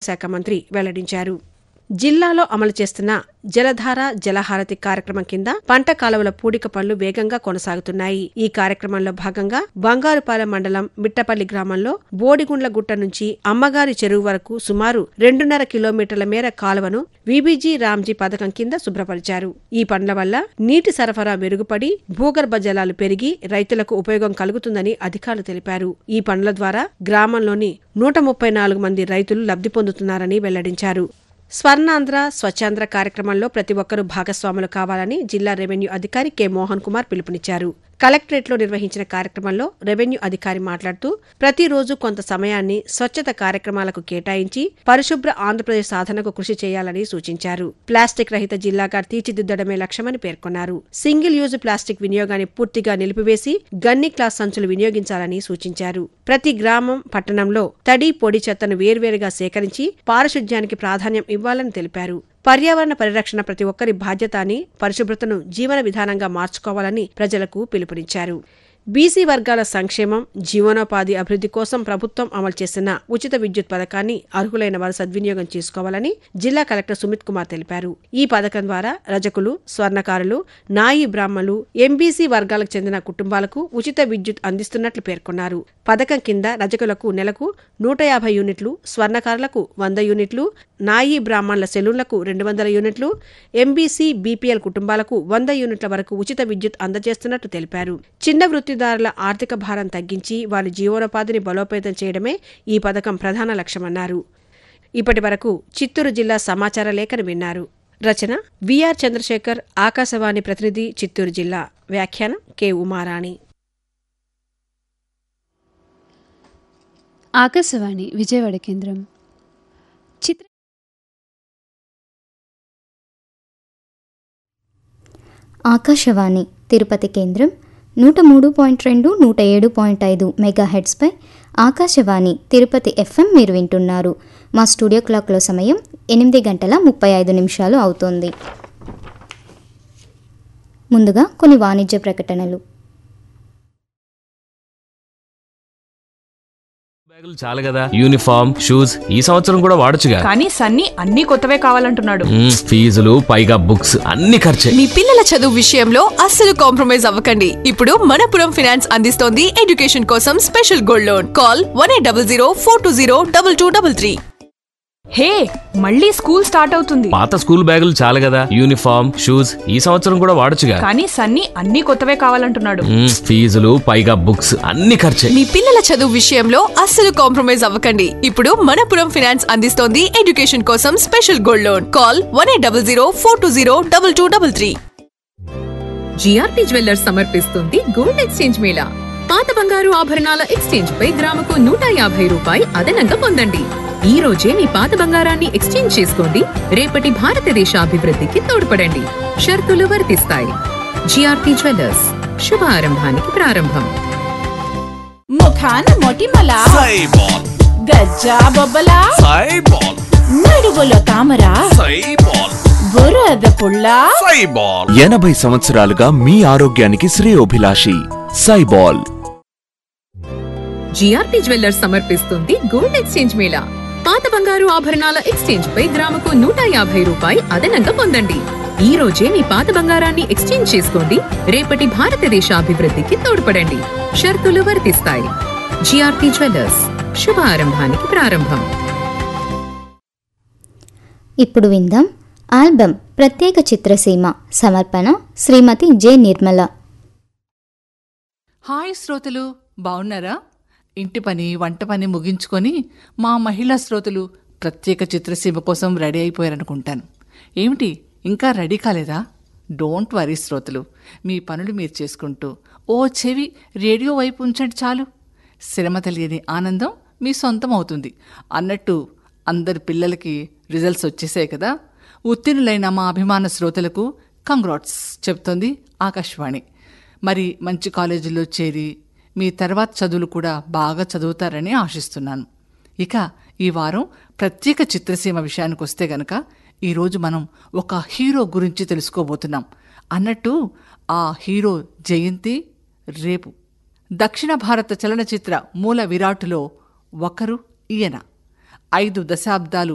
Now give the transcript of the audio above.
శాఖ మంత్రి వెల్లడించారు జిల్లాలో అమలు చేస్తున్న జలధార జలహారతి కార్యక్రమం కింద పంట కాలువల పూడిక పనులు వేగంగా కొనసాగుతున్నాయి ఈ కార్యక్రమంలో భాగంగా బంగారుపాలెం మండలం మిట్టపల్లి గ్రామంలో బోడిగుండ్ల గుట్ట నుంచి అమ్మగారి చెరువు వరకు సుమారు రెండున్నర కిలోమీటర్ల మేర కాలువను విబీజీ రామ్జీ పథకం కింద శుభ్రపరిచారు ఈ పనుల వల్ల నీటి సరఫరా మెరుగుపడి భూగర్భ జలాలు పెరిగి రైతులకు ఉపయోగం కలుగుతుందని అధికారులు తెలిపారు ఈ పనుల ద్వారా గ్రామంలోని నూట ముప్పై నాలుగు మంది రైతులు లబ్ధి పొందుతున్నారని వెల్లడించారు స్వర్ణాంధ్ర స్వచ్ఛాంధ్ర కార్యక్రమంలో ప్రతి ఒక్కరూ భాగస్వాములు కావాలని జిల్లా రెవెన్యూ అధికారి కె మోహన్ కుమార్ పిలుపునిచ్చారు కలెక్టరేట్లో నిర్వహించిన కార్యక్రమంలో రెవెన్యూ అధికారి మాట్లాడుతూ ప్రతిరోజు కొంత సమయాన్ని స్వచ్ఛత కార్యక్రమాలకు కేటాయించి పరిశుభ్ర ఆంధ్రప్రదేశ్ సాధనకు కృషి చేయాలని సూచించారు ప్లాస్టిక్ రహిత జిల్లాగా తీర్చిదిద్దడమే లక్ష్యమని పేర్కొన్నారు సింగిల్ యూజ్ ప్లాస్టిక్ వినియోగాన్ని పూర్తిగా నిలిపివేసి గన్ని క్లాస్ సంచులు వినియోగించాలని సూచించారు ప్రతి గ్రామం పట్టణంలో తడి పొడి చెత్తను వేర్వేరుగా సేకరించి పారిశుధ్యానికి ప్రాధాన్యం ఇవ్వాలని తెలిపారు పర్యావరణ పరిరక్షణ ప్రతి ఒక్కరి బాధ్యత అని పరిశుభ్రతను జీవన విధానంగా మార్చుకోవాలని ప్రజలకు పిలుపునిచ్చారు బీసీ వర్గాల సంక్షేమం జీవనోపాధి అభివృద్ధి కోసం ప్రభుత్వం అమలు చేసిన ఉచిత విద్యుత్ పథకాన్ని అర్హులైన వారు సద్వినియోగం చేసుకోవాలని జిల్లా కలెక్టర్ సుమిత్ కుమార్ తెలిపారు ఈ పథకం ద్వారా రజకులు స్వర్ణకారులు నాయి బ్రాహ్మణులు ఎంబీసీ వర్గాలకు చెందిన కుటుంబాలకు ఉచిత విద్యుత్ అందిస్తున్నట్లు పేర్కొన్నారు పథకం కింద రజకులకు నెలకు నూట యాభై యూనిట్లు స్వర్ణకారులకు వంద యూనిట్లు నాయి బ్రాహ్మణుల సెలూన్లకు రెండు వందల యూనిట్లు ఎంబీసీ బీపీఎల్ కుటుంబాలకు వంద యూనిట్ల వరకు ఉచిత విద్యుత్ అందజేస్తున్నట్టు తెలిపారు చిన్న వృత్తిదారుల ఆర్థిక భారం తగ్గించి వారి జీవనోపాధిని బలోపేతం చేయడమే ఈ పథకం ప్రధాన లక్ష్యమన్నారు ఇప్పటి వరకు చిత్తూరు జిల్లా సమాచార లేఖను విన్నారు రచన విఆర్ చంద్రశేఖర్ ఆకాశవాణి ప్రతినిధి చిత్తూరు జిల్లా వ్యాఖ్యానం కె ఉమారాణి ఆకాశవాణి విజయవాడ కేంద్రం చిత్ర ఆకాశవాణి తిరుపతి కేంద్రం నూట మూడు పాయింట్ రెండు నూట ఏడు పాయింట్ ఐదు మెగా హెడ్స్పై ఆకాశవాణి తిరుపతి ఎఫ్ఎం మీరు వింటున్నారు మా స్టూడియో క్లాక్లో సమయం ఎనిమిది గంటల ముప్పై ఐదు నిమిషాలు అవుతోంది ముందుగా కొన్ని వాణిజ్య ప్రకటనలు బ్యాగులు చాలు కదా యూనిఫామ్ షూస్ ఈ సంవత్సరం కూడా వాడొచ్చుగా కానీ సన్నీ అన్ని కొత్తవే కావాలంటున్నాడు మ్మ్, ఫీజులు పైగా బుక్స్ అన్ని ఖర్చే మీ పిల్లల చదువు విషయంలో అస్సలు కాంప్రమైజ్ అవ్వకండి ఇప్పుడు మనపురం ఫైనాన్స్ అందిస్తోంది ఎడ్యుకేషన్ కోసం special gold loan call one eight double zero four two zero double two double three hey మళ్ళీ స్కూల్ స్టార్ట్ అవుతుంది పాత స్కూల్ బ్యాగులు చాలు కదా యూనిఫామ్ షూస్ ఈ సంవత్సరం కూడా వాడొచ్చుగా కానీ సన్నీ అన్ని కొత్తవే కావాలంటున్నాడు మ్మ్, ఫీజులు పైగా బుక్స్ అన్ని ఖర్చే మీ పిల్లల చదువు విషయంలో అస్సలు కాంప్రమైజ్ అవ్వకండి ఇప్పుడు మనపురం ఫైనాన్స్ అందిస్తోంది ఎడ్యుకేషన్ కోసం special gold loan call one eight double zero four two zero double two double three GRP jewellers సమర్పిస్తుంది గోల్డ్ ఎక్స్చేంజ్ మేళా పాత బంగారు ఆభరణాల ఎక్స్చేంజ్ పై గ్రాముకు నూట యాభై రూపాయి అదనంగా పొందండి ఈ రోజే మీ పాత బంగారాన్ని ఎక్స్చేంజ్ చేసుకోండి రేపటి భారతదేశ అభివృద్ధికి తోడ్పడండి షరతులు వర్తిస్తాయి జిఆర్పి జ్యువెల్లర్స్ శుభ ఆరంభానికి ప్రారంభం ముఖాన మొటిమల సైబాల్ గజ్జా బొబ్బల సైబాల్ నడువులో తామర సైబాల్ బురద పుల్ల సైబాల్ ఎనభై సంవత్సరాలుగా మీ ఆరోగ్యానికి శ్రేయోభిలాషి సైబాల్ జిఆర్పి జ్యువెల్లర్స్ సమర్పిస్తుంది గోల్డ్ ఎక్స్చేంజ్ మేళా పాత బంగారు ఆభరణాల ఎక్స్చేంజ్ పై గ్రాముకు నూట యాభై రూపాయి అదనంగా పొందండి ఈ రోజే మీ పాత బంగారాన్ని ఎక్స్చేంజ్ చేసుకోండి రేపటి భారతదేశ అభివృద్ధికి తోడ్పడండి షరతులు వర్తిస్తాయి జిఆర్పి జ్యువెల్లర్స్ శుభ ఆరంభానికి ప్రారంభం ఇప్పుడు విందాం ఆల్బమ్ ప్రత్యేక చిత్రసీమ సమర్పణ శ్రీమతి జె నిర్మల హాయ్ శ్రోతలు బాగున్నారా ఇంటి పని వంట పని ముగించుకొని మా మహిళా శ్రోతలు ప్రత్యేక చిత్రసీమ కోసం రెడీ అయిపోయారనుకుంటాను ఏమిటి ఇంకా రెడీ కాలేదా డోంట్ వరీ శ్రోతలు మీ పనులు మీరు చేసుకుంటూ ఓ చెవి రేడియో వైపు ఉంచండి చాలు శ్రమ తెలియని ఆనందం మీ సొంతం అవుతుంది అన్నట్టు అందరి పిల్లలకి రిజల్ట్స్ వచ్చేసాయి కదా ఉత్తీర్ణులైన మా అభిమాన శ్రోతలకు కంగ్రాట్స్ చెప్తోంది ఆకాశవాణి మరి మంచి కాలేజీలో చేరి మీ తర్వాత చదువులు కూడా బాగా చదువుతారని ఆశిస్తున్నాను ఇక ఈ వారం ప్రత్యేక చిత్రసీమ విషయానికి వస్తే గనక ఈరోజు మనం ఒక హీరో గురించి తెలుసుకోబోతున్నాం అన్నట్టు ఆ హీరో జయంతి రేపు దక్షిణ భారత చలనచిత్ర మూల విరాటులో ఒకరు ఈయన ఐదు దశాబ్దాలు